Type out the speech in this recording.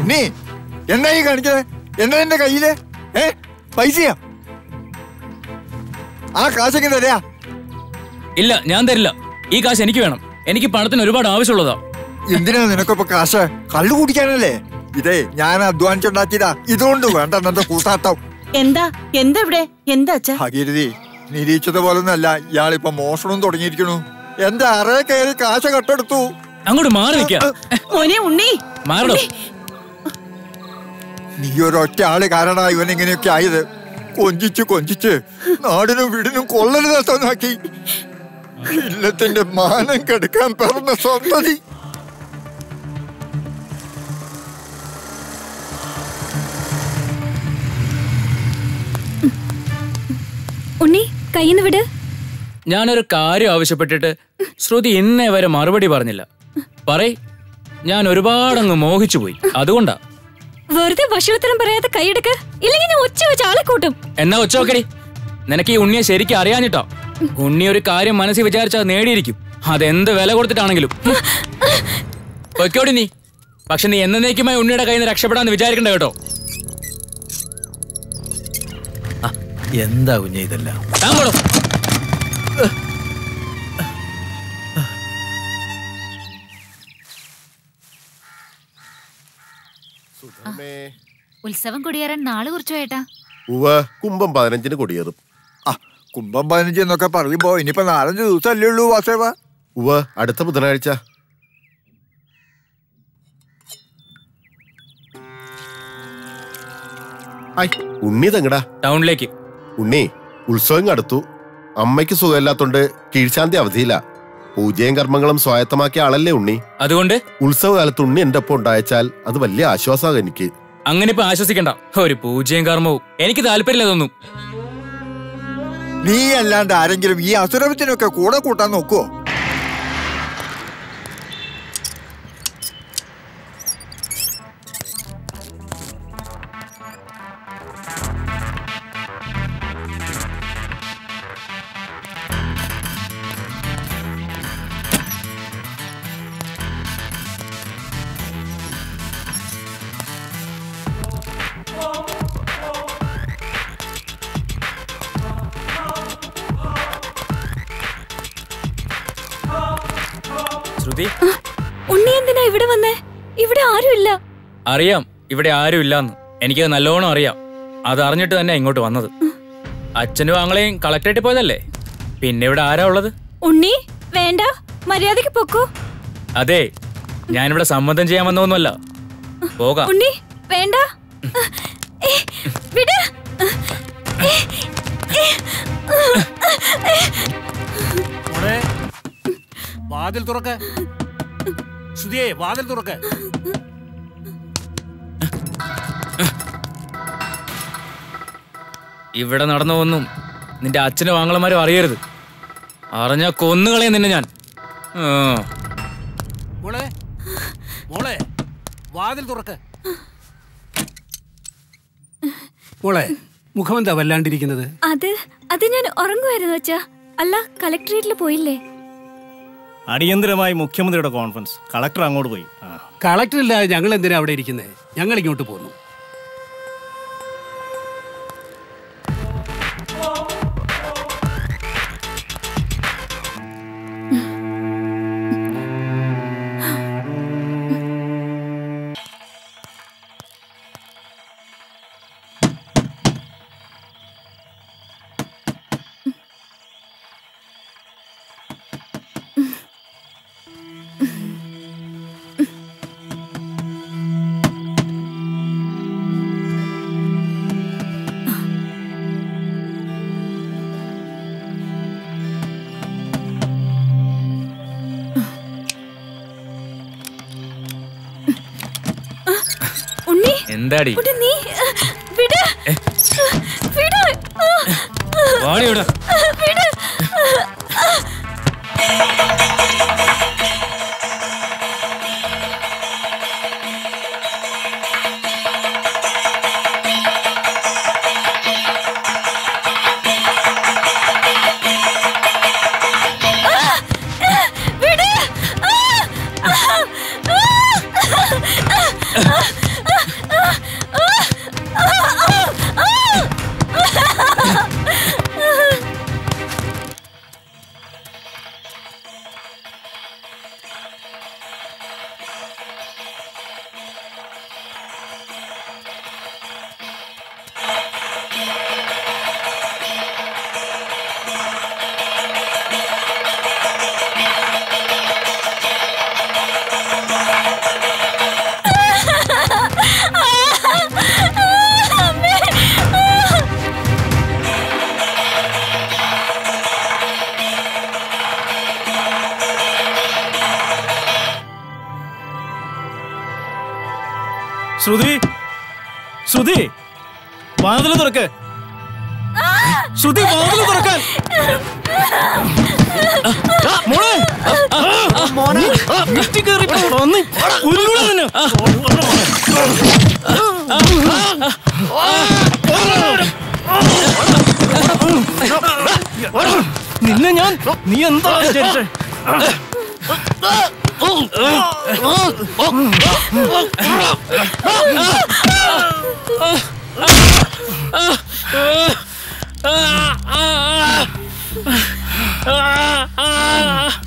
നീ എന്താ ഈ കാണിച്ചത് എന്താ എന്റെ കയ്യില് ഏ പൈസയാ ആ കാശൊക്കെ തരാ ഇല്ല ഞാൻ തരില്ല ഈ കാശ് എനിക്ക് വേണം എനിക്ക് പണത്തിന് ഒരുപാട് ആവശ്യമുള്ളതാ എന്തിനാ നിനക്കിപ്പോ കാശ് കള്ളു കുടിക്കാനല്ലേ ഇതേ ഞാൻ അധ്വാനിച്ചുണ്ടാക്കിയതാ ഇതുകൊണ്ട് വേണ്ട എന്നെ കൂട്ടാട്ടം എന്താ എന്താ ഇവിടെ എന്താ അച്ഛാ ഭഗീരഥി നിരീക്ഷിച്ച പോലൊന്നല്ല ഇയാളിപ്പോ മോഷണം തുടങ്ങിയിരിക്കണു എന്റെ അറേ കയറി കാശ കട്ടെടുത്തു അങ്ങോട്ട് മാറി നിൽക്ക മോനെ ഉണ്ണി മാറണോ നീ ഒരൊറ്റ ആള് കാരണ ഇവൻ ഇങ്ങനെയൊക്കെ ആയത് കൊഞ്ചിച്ച് കൊഞ്ചിച്ച് നാടിനും വീടിനും കൊള്ളരുതാക്കി ഇല്ലത്തിന്റെ മാനം കെടുക്കാൻ പറഞ്ഞ സ്വന്തതി ഉണ്ണി കയ്യിന്ന് വിട് ഞാനൊരു കാര്യം ആവശ്യപ്പെട്ടിട്ട് ശ്രുതി ഇന്നേ വരെ മറുപടി പറഞ്ഞില്ല പറയ് ഞാൻ ഒരുപാടങ്ങ് മോഹിച്ചു പോയി അതുകൊണ്ടാ വെറുതെ ഭക്ഷണത്തിനും പറയാതെ കൈയെടുക്ക് ഇല്ലെങ്കിൽ ഞാൻ ഒച്ച വെച്ച് ആളെ കൂട്ടും എന്നാ ഒച്ചോക്കടി നിനക്ക് ഈ ഉണ്ണിയെ ശരിക്കും അറിയാഞ്ഞിട്ടോ ഉണ്ണി ഒരു കാര്യം മനസ്സിൽ വിചാരിച്ചാൽ അത് നേടിയിരിക്കും അതെന്ത് വില കൊടുത്തിട്ടാണെങ്കിലും പൊയ്ക്കോടി നീ പക്ഷെ നീ എന്നേക്കുമായി ഉണ്ണിയുടെ കയ്യിൽ നിന്ന് രക്ഷപ്പെടാന്ന് വിചാരിക്കണ്ട കേട്ടോ എന്താ കുഞ്ഞെ ഇതെല്ലാം താൻ പോടോ. ഉത്സവം കൊടിയേറാൻ നാളെ കുറിച്ചു ഏട്ടാ ഉവ്വ് കുംഭം പതിനഞ്ചിന് കൊടിയേറും ആ കുംഭം പതിനഞ്ച് എന്നൊക്കെ പറയുമ്പോ ഇനിയിപ്പോ നാലഞ്ച് ദിവസമല്ലേ ഉള്ളൂ വാസേവ ഉവ്വ് അടുത്ത ബുധനാഴ്ച ഹായ് ഉണ്ണി തെങ്ങടാ ടൗണിലേക്ക് ഉണ്ണി ഉത്സവം അടുത്തു അമ്മയ്ക്ക് സുഖമില്ലാത്തോണ്ട് കീഴ്ശാന്തി അവധിയില്ല പൂജയും കർമ്മങ്ങളും സ്വായത്തമാക്കിയ ആളല്ലേ ഉണ്ണി അതുകൊണ്ട് ഉത്സവകാലത്ത് ഉണ്ണി എന്റെ ഒപ്പം ഉണ്ടായച്ചാൽ അത് വലിയ ആശ്വാസമാണ് എനിക്ക് അങ്ങനെ ഇപ്പൊ ആശ്വസിക്കണ്ട ഒരു പൂജയും കർമ്മവും എനിക്ക് താല്പര്യമില്ല തോന്നും നീ അല്ലാണ്ട് ആരെങ്കിലും ഈ അസുരത്തിനൊക്കെ കൂടെ കൂട്ടാൻ നോക്കുവോ ശ്രുതി ഉണ്ണി എന്തിനാ ഇവിടെ വന്നേ ഇവിടെ ആരുമില്ല അറിയാം ഇവിടെ ആരും ഇല്ലാന്ന് എനിക്കത് നല്ലോണം അറിയാം അത് അറിഞ്ഞിട്ട് തന്നെ ഇങ്ങോട്ട് വന്നത് അച്ഛനും ആങ്ങളെയും കളക്ടറേറ്റിൽ പോയതല്ലേ പിന്നെ ഇവിടെ ആരാ ഉള്ളത് ഉണ്ണി വേണ്ട മര്യാദക്ക് പൊക്കോ അതെ ഞാനിവിടെ സമ്മതം ചെയ്യാൻ വന്നതൊന്നുമല്ല പോകാം ഉണ്ണി വേണ്ട ഏ, വിട് മോളെ വാതിൽ തുറക്ക് ശ്രുതിയെ വാതിൽ തുറക്ക് ഇവിടെ നടന്നതൊന്നും നിന്റെ അച്ഛനും ആങ്ങളമാരും അറിയരുത് അറിഞ്ഞ കൊന്നുകളെ നിന്നെ ഞാൻ ആ. മോളെ മോളെ വാതിൽ തുറക്ക് മോളെ മുഖമെന്താ വല്ലാണ്ടിരിക്കുന്നത് അത് അത് ഞാൻ ഉറങ്ങുമായിരുന്നു അച്ഛാ അല്ല കളക്ടറേറ്റിൽ പോയില്ലേ അടിയന്തരമായി മുഖ്യമന്ത്രിയുടെ കോൺഫറൻസ് കളക്ടർ അങ്ങോട്ട് പോയി ആ. കളക്ടർ ഇല്ലാതെ ഞങ്ങൾ എന്തിനാ അവിടെ ഇരിക്കുന്നത് ഞങ്ങൾ ഇങ്ങോട്ട് പോന്നു ഉണ്ണി എന്താടി ഉണ്ണി നീ വിട് വിട് വാടി ഇവിടെ വിട് വിട് ശ്രുതി ശ്രുതി വാതില് തുറക്ക് ശ്രുതി വാതില് തുറക്കാൻ മോളെ ലിഫ്റ്റിൽ കേറിയിട്ട് വന്ന് ഉരുള തന്നെ. നിന്നെ ഞാൻ നീ എന്താ വിചാരിച്ചേ ആ